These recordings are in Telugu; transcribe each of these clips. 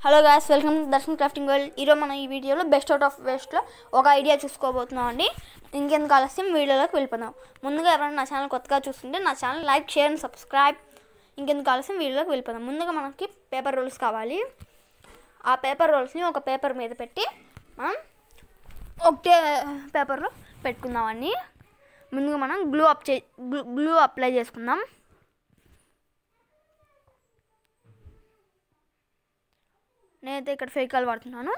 hello guys welcome Darshan crafting world ఈరోజు మనం ఈ వీడియోలో బెస్ట్ అవుట్ ఆఫ్ వేస్ట్లో ఒక ఐడియా చూసుకోబోతున్నాం అండి ఇంకెందుకు ఆలస్యం వీడియోలోకి వెళ్ళిపోదాం ముందుగా ఎవరైనా నా ఛానల్ కొత్తగా చూస్తుంటే నా channel like share and subscribe ఇంకెందుకు ఆలస్యం వీడియోలోకి వెళ్ళిపోదాం ముందుగా మనకి పేపర్ రోల్స్ కావాలి ఆ పేపర్ రోల్స్ని ఒక పేపర్ మీద పెట్టి మనం ఒకటే పేపర్లో పెట్టుకుందామండి ముందుగా మనం గ్లూ అప్ చే గ్లూ గ్లూ అప్లై చేసుకుందాం నేనైతే ఇక్కడ ఫేకాల్ వాడుతున్నాను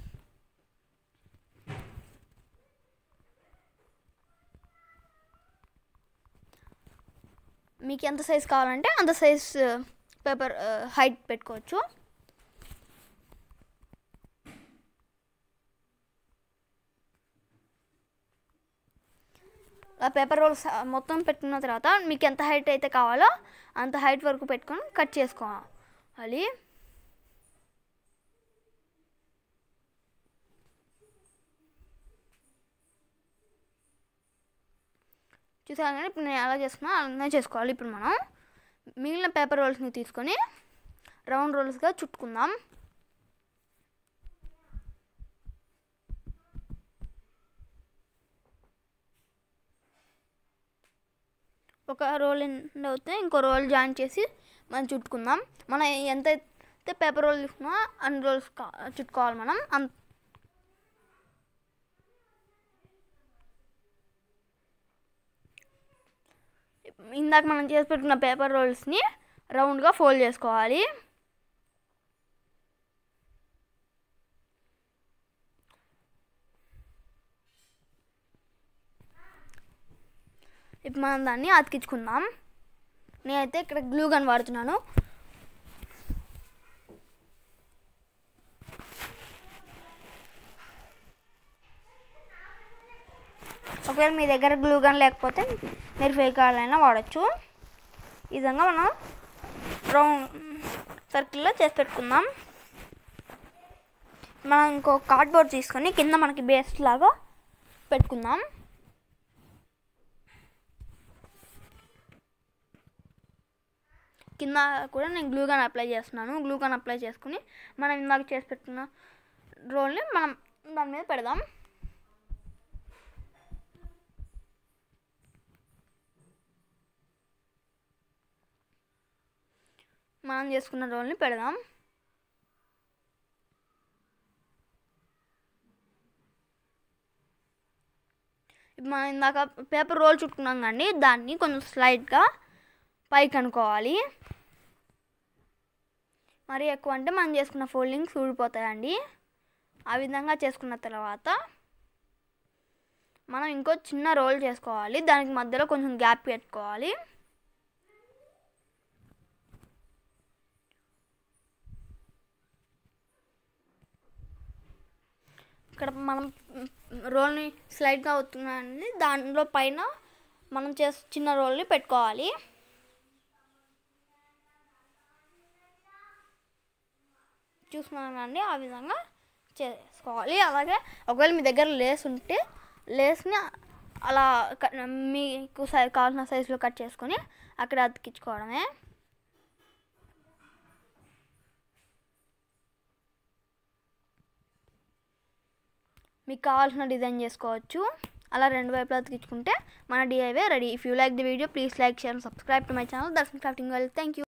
మీకు ఎంత సైజ్ కావాలంటే అంత సైజ్ పేపర్ హైట్ పెట్టుకోవచ్చు ఆ పేపర్ రోల్స్ మొత్తం పెట్టుకున్న తర్వాత మీకు ఎంత హైట్ అయితే కావాలో అంత హైట్ వరకు పెట్టుకొని కట్ చేసుకోవాలి చూసాను కానీ ఇప్పుడు నేను ఎలా చేస్తున్నా అలానే చేసుకోవాలి ఇప్పుడు మనం మిగిలిన పేపర్ రోల్స్ని తీసుకొని రౌండ్ రోల్స్గా చుట్టుకుందాం ఒక రోల్ ఎండ్ అవుతే ఇంకో రోల్ జాయిన్ చేసి మనం చుట్టుకుందాం మనం ఎంత అయితే పేపర్ రోల్ తీసుకున్నా అన్ని రోల్స్ కా చుట్టుకోవాలి మనం అంత ఇందాక మనం చేసి పెట్టుకున్న పేపర్ రోల్స్ని రౌండ్గా ఫోల్డ్ చేసుకోవాలి ఇప్పుడు మనం దాన్ని అతికించుకుందాం నేనైతే ఇక్కడ గ్లూ గన్ వాడుతున్నాను ఒకవేళ మీ దగ్గర గ్లూ గన్ లేకపోతే మీరు ఫేక్ అయినా వాడచ్చు ఈ విధంగా మనం రౌండ్ సర్కిల్లో చేసి పెట్టుకుందాం మనం ఇంకో కార్డ్బోర్డ్ తీసుకొని కింద మనకి బేస్ లాగా పెట్టుకుందాం కింద కూడా నేను గ్లూ గన్ అప్లై చేస్తున్నాను గ్లూ గన్ అప్లై చేసుకుని మనం ఇందాక చేసి పెట్టుకున్న రోల్ని మనం దాని మీద పెడదాం మనం చేసుకున్న రోల్ని పెడదాం ఇప్పుడు మనం ఇందాక పేపర్ రోల్ చుట్టుకున్నాం కానీ దాన్ని కొంచెం స్లైడ్గా పైకి అనుకోవాలి మరి ఎక్కువ అంటే మనం చేసుకున్న ఫోల్డింగ్స్ ఊడిపోతాయండి ఆ విధంగా చేసుకున్న తర్వాత మనం ఇంకో చిన్న రోల్ చేసుకోవాలి దానికి మధ్యలో కొంచెం గ్యాప్ పెట్టుకోవాలి ఇక్కడ మనం రోల్ని స్లైడ్గా అవుతుందని దానిలో పైన మనం చేసి చిన్న రోల్ని పెట్టుకోవాలి చూస్తున్నానండి ఆ విధంగా చేసుకోవాలి అలాగే ఒకవేళ మీ దగ్గర లేస్ ఉంటే లేస్ని అలా మీకు సై కావాల్సిన సైజులో కట్ చేసుకొని అక్కడ అతికించుకోవడమే మీకు కావాల్సిన డిజైన్ చేసుకోవచ్చు అలా రెండు వైపులా అతికించుకుంటే మన DIY ready if you like the video please like share subscribe to my channel Darshan crafting well thank you